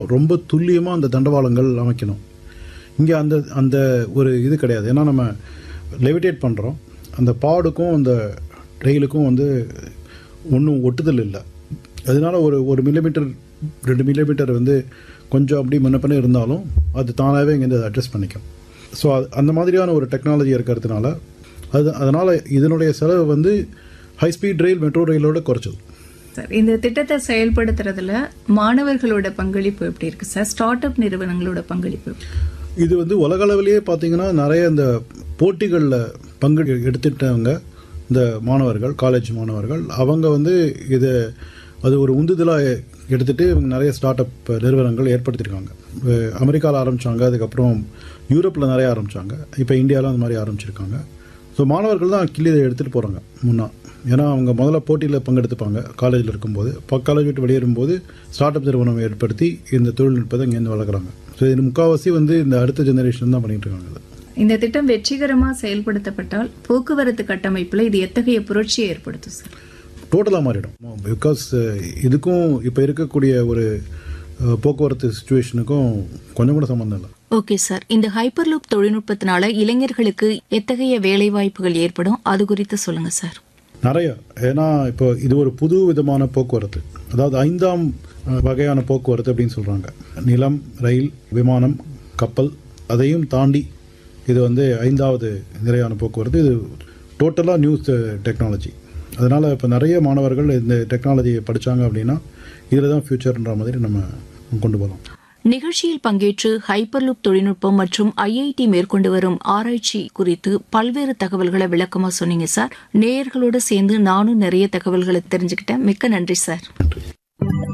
ரொம்ப துல்லியமாக அந்த தண்டவாளங்கள் அமைக்கணும் இங்கே அந்த அந்த ஒரு இது கிடையாது ஏன்னா நம்ம லெவிடேட் பண்ணுறோம் அந்த பாடுக்கும் அந்த ரெயிலுக்கும் வந்து ஒன்றும் ஒட்டுதல் இல்லை அதனால ஒரு ஒரு மில்லிமீட்டர் ரெண்டு மில்லிமீட்டர் வந்து கொஞ்சம் அப்படி முன்ன பின்ன இருந்தாலும் அது தானாகவே இங்கேருந்து அட்ஜஸ்ட் பண்ணிக்கும் ஸோ அந்த மாதிரியான ஒரு டெக்னாலஜி இருக்கிறதுனால அது அதனால் இதனுடைய செலவு வந்து ஹை ஸ்பீட் ரயில் மெட்ரோ ரயிலோட குறைச்சது சார் இந்த திட்டத்தை செயல்படுத்துறதுல மாணவர்களோட பங்களிப்பு எப்படி இருக்கு சார் ஸ்டார்ட் அப் நிறுவனங்களோட பங்களிப்பு எப்படி? இது வந்து உலக அளவிலேயே பார்த்தீங்கன்னா நிறைய இந்த போட்டிகளில் பங்கு எடுத்துட்டவங்க இந்த மாணவர்கள் காலேஜ் மாணவர்கள் அவங்க வந்து இதை அது ஒரு உந்துதலாக எடுத்துட்டு இவங்க நிறைய ஸ்டார்ட் அப் நிறுவனங்கள் ஏற்படுத்தியிருக்காங்க அஹ் அமெரிக்காவில் ஆரம்பித்தாங்க அதுக்கப்புறம் யூரோப்பில் நிறைய ஆரம்பித்தாங்க இப்போ இந்தியாவில் அந்த மாதிரி ஆரம்பிச்சிருக்காங்க ஸோ மாணவர்கள் தான் கிள்ளி இதை எடுத்துகிட்டு போகிறாங்க முன்னா ஏன்னா அவங்க முதல்ல போட்டியில் பங்கெடுத்துப்பாங்க காலேஜில் இருக்கும்போது இப்போ காலேஜ் விட்டு வெளியேறும்போது ஸ்டார்ட் அப் நிறுவனம் ஏற்படுத்தி இந்த தொழில்நுட்பத்தை இங்கேருந்து வளர்க்குறாங்க ஸோ இது முக்கால்வாசி வந்து இந்த அடுத்த ஜெனரேஷன் தான் பண்ணிட்டு இருக்காங்க இதை. இந்த திட்டம் வெற்றிகரமா செயல்படுத்தப்பட்டால் போக்குவரத்து கட்டமைப்புல இது எத்தகைய புரட்சியை ஏற்படுத்தும் சார் டோட்டலாக மாறிடும் பிகாஸ் இதுக்கும் இப்போ இருக்கக்கூடிய ஒரு அஹ், போக்குவரத்து சுச்சுவேஷனுக்கும் கொஞ்சம் கூட சம்மந்தம் இல்லை ஓகே சார் இந்த ஹைப்பர்லூப் தொழில்நுட்பத்தினால இளைஞர்களுக்கு எத்தகைய வேலை வாய்ப்புகள் ஏற்படும் அது குறித்து சொல்லுங்க சார் நிறைய ஏன்னா இப்போ இது ஒரு புது விதமான போக்குவரத்து அதாவது ஐந்தாம் அஹ், வகையான போக்குவரத்து அப்படின்னு சொல்கிறாங்க நிலம் ரயில் விமானம் கப்பல் அதையும் தாண்டி இது வந்து ஐந்தாவது நிலையான போக்குவரத்து இது டோட்டலாக நியூஸ் டெக்னாலஜி அதனால் இப்போ நிறைய மாணவர்கள் இந்த டெக்னாலஜியை படித்தாங்க அப்படின்னா இதில் தான் ஃப்யூச்சர்ன்ற மாதிரி நம்ம கொண்டு போகலாம் நிகழ்ச்சியில் பங்கேற்று ஹைப்பர்லூப் தொழில்நுட்பம் மற்றும் ஐஐடி மேற்கொண்டு வரும் ஆராய்ச்சி குறித்து பல்வேறு தகவல்களை விளக்கமா சொன்னீங்க சார் நேயர்களோட சேர்ந்து நானும் நிறைய தகவல்களை தெரிஞ்சுக்கிட்டேன் மிக்க நன்றி சார் நன்றி